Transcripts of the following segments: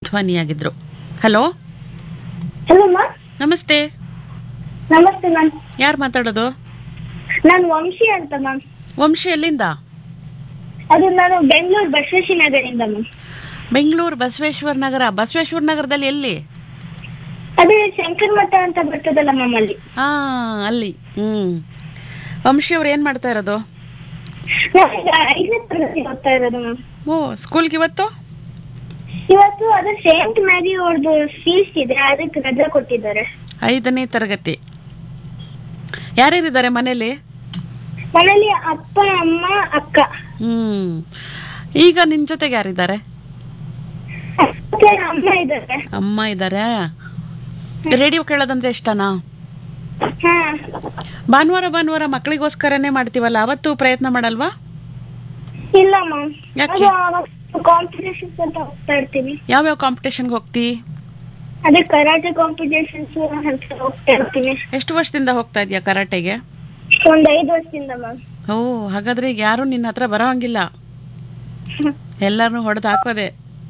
ಧ್ವನಿಯಾಗಿದ್ರು hello hello ma'am ನಮಸ್ತೆ ನಮಸ್ತೆ ma'am ಯಾರು ಮಾತಾಡೋದು ನಾನು ವಂಶಿ ಅಂತ ಮ್ಯಾಮ್ ವಂಶಿ ಎಲ್ಲಿಂದ ಅದು ನಾನು ಬೆಂಗಳೂರು ಬಸವೇಶ್ವರ ನಗರದಿಂದ ಮ್ಯಾಮ್ ಬೆಂಗಳೂರು ಬಸವೇಶ್ವರ ನಗರ ಬಸವೇಶ್ವರ ನಗರದಲ್ಲಿ ಎಲ್ಲಿ ಅದೇ ಶಂಕರ್ ಮಠ ಅಂತ ಬರ್ತದಲ್ಲ ಮ್ಯಾಮ್ ಅಲ್ಲಿ ಹಾ ಅಲ್ಲಿ ಹ್ಮ್ ವಂಶಿ ಅವ್ರು ಏನ್ ಮಾಡ್ತಾ ಇರೋದು ನಾನ್ ಈಗ ಐದನೇ ತರಗತಿ ಓದ್ತಾ ಇರೋದು ಮ್ಯಾಮ್ ಓ ಸ್ಕೂಲ್ಗೆ ಇವತ್ತು ಇವತ್ತು ಅದು ಸೇಂಟ್ ಮ್ಯಾರಿ ಅವ್ರದ್ದು ಫೀಸ್ ಇದೆ ಅದಕ್ಕೆ ರಜೆ ಕೊಟ್ಟಿದ್ದಾರೆ ಐದನೇ ತರಗತಿ ಯಾರ್ಯಾರಿದ್ದಾರೆ ಮನೇಲಿ ಮನೇಲಿ ಅಪ್ಪ ಅಮ್ಮ ಅಕ್ಕ ಹ್ಮ್ ಈಗ ನಿನ್ ಜೊತೆಗೆ ಯಾರಿದ್ದಾರೆ ಮತ್ತೆ ಅಮ್ಮ ಇದ್ದಾರೆ ಅಮ್ಮ ಇದ್ದಾರೆ ರೇಡಿಯೋ ಕೇಳೋದಂದ್ರೆ ಇಷ್ಟನಾ ಹಾ ಭಾನುವಾರ ಭಾನುವಾರ ಮಕ್ಕಳಿಗೋಸ್ಕರನೇ ಮಾಡ್ತೀವಲ್ಲ ಅವತ್ತು ಪ್ರಯತ್ನ ಮಾಡಲ್ವಾ ಇಲ್ಲ ಮ್ಯಾಮ್ ಯಾಕೆ? ಅದು ಕಾಂಪಿಟೇಷನ್ಸ್ ಅಂತ ಹೋಗ್ತಾ ಇರ್ತೀನಿ ಯಾವ್ಯಾವ ಕಾಂಪಿಟೇಷನ್ಗೆ ಹೋಗ್ತಿ ಅದೇ ಕರಾಟೆ ಕಾಂಪಿಟೇಷನ್ಸ್ ಅಂತ ಹೋಗ್ತಾ ಇರ್ತೀನಿ ಎಷ್ಟು ವರ್ಷದಿಂದ ಹೋಗ್ತಾ ಇದೀಯಾ ಕರಾಟೆಗೆ ಒಂದ್ ಐದು ವರ್ಷದಿಂದ ಮ್ಯಾಮ್ ಓ ಹಾಗಾದ್ರೆ ಈಗ ಯಾರು ನಿನ್ನ ಹತ್ರ ಬರೋ ಹಂಗಿಲ್ಲ ಎಲ್ಲಾರನು ಹೊಡೆದು ಹಾಕೋದೆ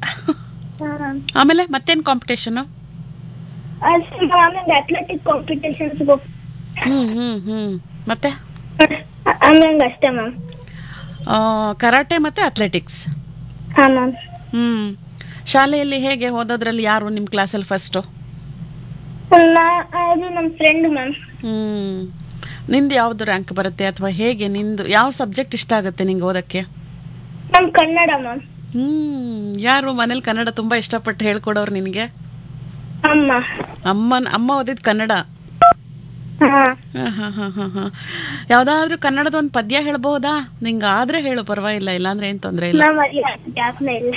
ಆಮೇಲೆ ಮತ್ತೇನ್ ಕಾಂಪಿಟೇಷನ್ ಆಮೇಲೆ ಅಥ್ಲೆಟಿಕ್ ಕಾಂಪಿಟೇಷನ್ಸ್ ಹ್ಮ್ ಹ್ಮ್ ಹ್ಮ್ ಮತ್ತೆ ಆಮೇಲೆ ಅಷ್ಟೇ ಮ್ಯಾಮ್ ಆ, ಕರಾಟೆ ಮತ್ತೆ ಅಥ್ಲೆಟಿಕ್ಸ್ ಹಾ ಮ್ಯಾಮ್ ಹ್ಮ್ ಶಾಲೆಯಲ್ಲಿ ಹೇಗೆ ಓದೋದ್ರಲ್ಲಿ ಯಾರು ನಿಮ್ಮ ಕ್ಲಾಸಲ್ಲಿ ಫಸ್ಟು ಅದು ನಮ್ಮ ಫ್ರೆಂಡ್ ಮ್ಯಾಮ್ ಹ್ಮ್ ನಿಂದು ಯಾವ್ದು ರ್ಯಾಂಕ್ ಬರುತ್ತೆ ಅಥವಾ ಹೇಗೆ ನಿಂದು ಯಾವ ಸಬ್ಜೆಕ್ಟ್ ಇಷ್ಟ ಆಗುತ್ತೆ ನಿಂಗೆ ಓದಕ್ಕೆ ನಮ್ ಕನ್ನಡ ಮ್ಯಾಮ್ ಹ್ಮ್ ಯಾರು ಮನೇಲಿ ಕನ್ನಡ ತುಂಬಾ ಇಷ್ಟಪಟ್ಟು ಹೇಳ್ಕೊಡೋರು ನಿನಗೆ ಅಮ್ಮ ಅಮ್ಮನ ಅಮ್ಮ ಓದಿದ್ ಕನ್ನಡ ಹಾ ಹ, ಹ, ಹ, ಹ, ಹ. ಯಾವ್ದಾದ್ರೂ ಕನ್ನಡದ ಒಂದು ಪದ್ಯ ಹೇಳ್ಬಹುದಾ ನಿಂಗೆ ಆದ್ರೆ ಹೇಳು ಪರವಾಗಿಲ್ಲ ಇಲ್ಲಾಂದ್ರೆ ಏನ್ ತೊಂದ್ರೆ ಇಲ್ಲ ಮ್ಯಾಮ್ ಅಲ್ಲಿ ಜ್ಞಾಪನ ಇಲ್ಲ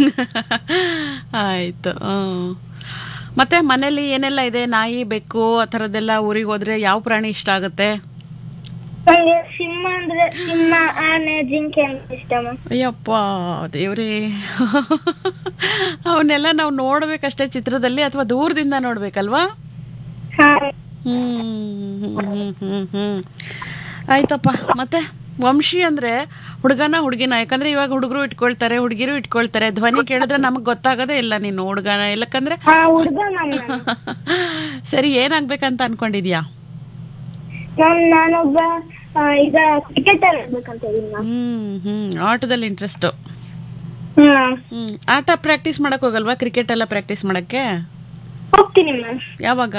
ಆಯ್ತು ಹ್ಮ್. ಮತ್ತೆ ಮನೇಲಿ ಏನೆಲ್ಲ ಇದೆ ನಾಯಿ ಬೆಕ್ಕು ಆ ಥರದ್ದೆಲ್ಲ ಊರಿಗೆ ಹೋದ್ರೆ ಯಾವ ಪ್ರಾಣಿ ಇಷ್ಟ ಆಗುತ್ತೆ ನಂಗೆ ಸಿಂಹ ಅಂದ್ರೆ ಸಿಂಹ ಆನೆ ಜಿಂಕೆ ಅಂತ ಇಷ್ಟ ಮ್ಯಾಮ್ ಅಯ್ಯಪ್ಪ ದೇವ್ರೇ ಅವನ್ನೆಲ್ಲ ನಾವು ನೋಡ್ಬೇಕಷ್ಟೇ ಚಿತ್ರದಲ್ಲಿ ಅಥವಾ ದೂರದಿಂದ ನೋಡ್ಬೇಕಲ್ವಾ ಹಾ ಹ್ಮ್ ಹ್ಮ್ ಹ್ಮ್ ಹ್ಮ್ ಆಯ್ತಪ್ಪ ಮತ್ತೆ ವಂಶಿ ಅಂದ್ರೆ ಹುಡುಗನ ಹುಡುಗಿನ ಯಾಕಂದ್ರೆ ಇವಾಗ ಹುಡುಗರು ಇಟ್ಕೊಳ್ತಾರೆ ಹುಡುಗಿರು ಇಟ್ಕೊಳ್ತಾರೆ ಧ್ವನಿ ಕೇಳಿದ್ರೆ ನಮಗ್ ಗೊತ್ತಾಗೋದೇ ಇಲ್ಲ ನೀನು ಹುಡುಗನ ಯಾಕಂದ್ರೆ ಹಾ ಹುಡುಗ ಮ್ಯಾಮ್ ನಾನು ಸರಿ ಏನಾಗ್ಬೇಕಂತ ಅನ್ಕೊಂಡಿದ್ಯಾ ಮ್ಯಾಮ್ ನಾನೊಬ್ಬ ಆ, ಈಗ ಕ್ರಿಕೆಟರ್ ಆಗ್ಬೇಕಂತ ಇದೀನಿ ಮ್ಯಾಮ್ ಹ್ಮ್ ಹ್ಮ್ ಆಟದಲ್ಲಿ ಇಂಟ್ರೆಸ್ಟ್ ಹ್ಮ್ ಹ್ಮ್ ಆಟ ಪ್ರಾಕ್ಟೀಸ್ ಮಾಡಕ್ ಹೋಗಲ್ವಾ ಕ್ರಿಕೆಟ್ ಎಲ್ಲ ಪ್ರಾಕ್ಟೀಸ್ ಮಾಡಕ್ಕೆ ಹೋಗ್ತೀನಿ ಮ್ಯಾಮ್ ಯಾವಾಗ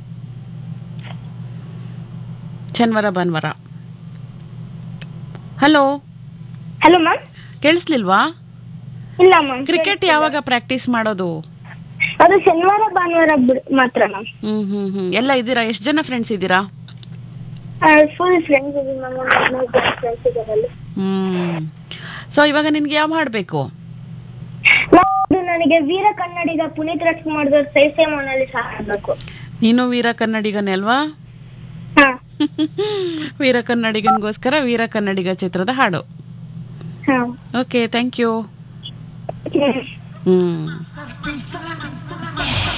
ಶನಿವಾರ ಭಾನುವಾರ ಹಲೋ ಹಲೋ ಮ್ಯಾಮ್ ಕೇಳಿಸ್ಲಿಲ್ವಾ ಇಲ್ಲ ಮ್ಯಾಮ್ ಕ್ರಿಕೆಟ್ ಯಾವಾಗ ಪ್ರಾಕ್ಟೀಸ್ ಮಾಡೋದು ಅದು ಶನಿವಾರ ಭಾನುವಾರ ಬಿಡ್- ಮಾತ್ರ ಮ್ಯಾಮ್ ಹ್ಮ್ ಹ್ಮ್ ಹ್ಮ್ ಎಲ್ಲ ಇದ್ದೀರಾ ಎಷ್ಟು ಜನ ಫ್ರೆಂಡ್ಸ್ ಇದ್ದೀರಾ ಫುಲ್ ಫ್ರೆಂಡ್ಸ್ ಇದೀವಿ ಮ್ಯಾಮ್ ಒಂದು ಹದಿನೈದು ಜನ ಫ್ರೆಂಡ್ಸ್ ಇದಾರಲ್ಲಿ ಹ್ಮ್ ಸೊ ಇವಾಗ ನಿನ್ಗೆ ಯಾವ ಹಾಡ್ಬೇಕು ಅದು ನನಗೆ ವೀರ ಕನ್ನಡಿಗ ಪುನೀತ್ ರಾಜ್ಕುಮಾರ್ದವ್ರ ಸೈ ಸೈ ಮೌನಲ್ಲಿ ಸಾಕಬೇಕು ನೀನು ವೀರ ಕನ್ನಡಿಗನೇ ಅಲ್ವಾ ಹಾ ವೀರ ಕನ್ನಡಿಗನ್ಗೋಸ್ಕರ ವೀರ ಕನ್ನಡಿಗ ಚಿತ್ರದ ಹಾಡು ಹಾ okay thank you hmm hmm